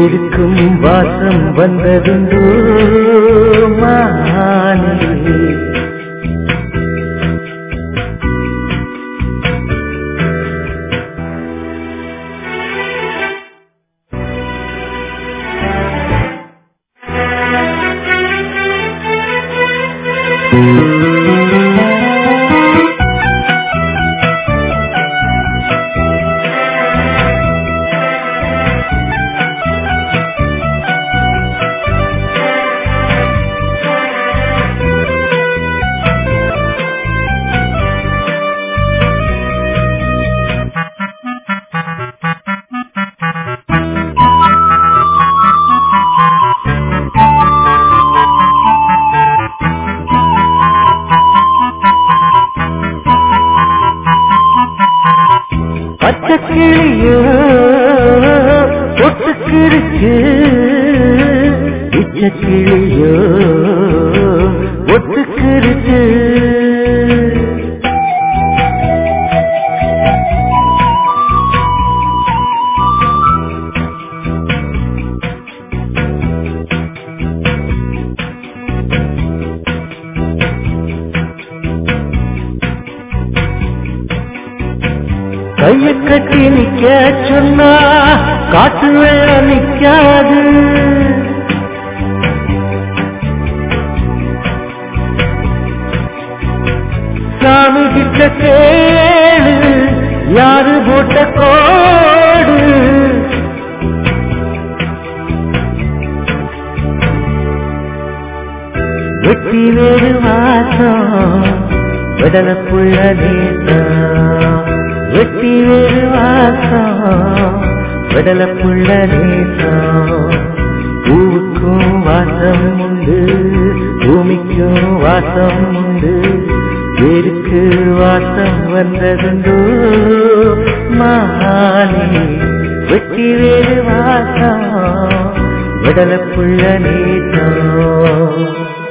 வேருக்கும் வாசம் வந்ததுண்டோ மானே பச்சக்கிளியோ ஒட்டுக்கிருக்கு இச்சக்கிளியோ ஒட்டுக்கிருக்கு கைய கட்டி நிக்க சொன்னா காட்டு வெள்ளம் நிக்காது சாமி கிட்ட கேளு யாரு போட்ட கோடு வெட்டி வேறு வாசம் விடல புள்ள நேசம் வெட்டி வேறு வாசம் விடல புள்ள நேசம் பூவுக்கும் வாசம் உண்டு பூமிக்கும் வாசம் உண்டு வேருக்கு வாசம் வந்ததுண்டோ மானே வெட்டி வேறு வாசம் விடல புள்ள நேசம்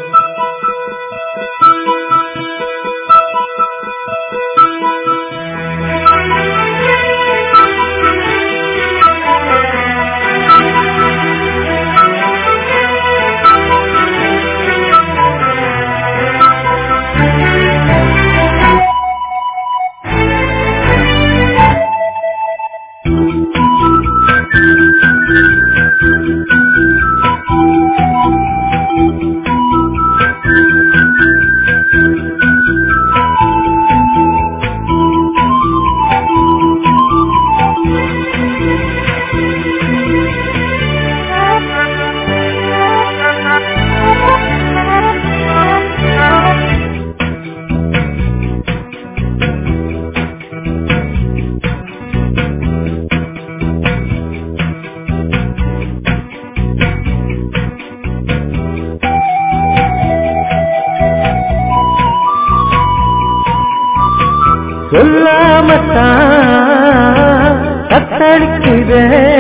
சொல்லாமத்தான் தத்தளிக்குத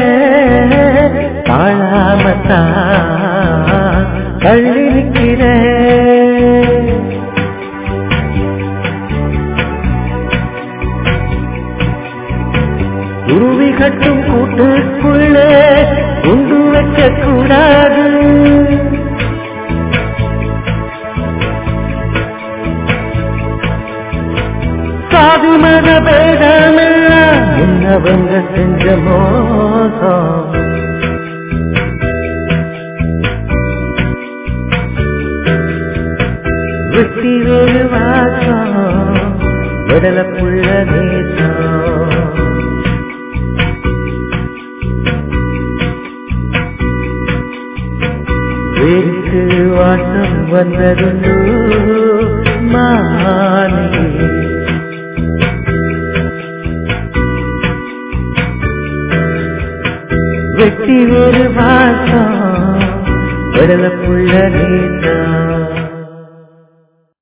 தாழாமத்தான் தள்ளி நிற்கிற உருவி கட்டும் கூட்டுக்குள்ளே உண்டு வைக்க கூடாது சாதி மத பேதமெல்லாம் என்னவங்க செஞ்ச மோசம் வெட்டி வேறு வாசம் விடல புள்ள நேசம் வேருக்கு வாசம் வந்ததுண்டோ மானே வெட்டி ஒரு வாசம் விடல புள்ள நேசம்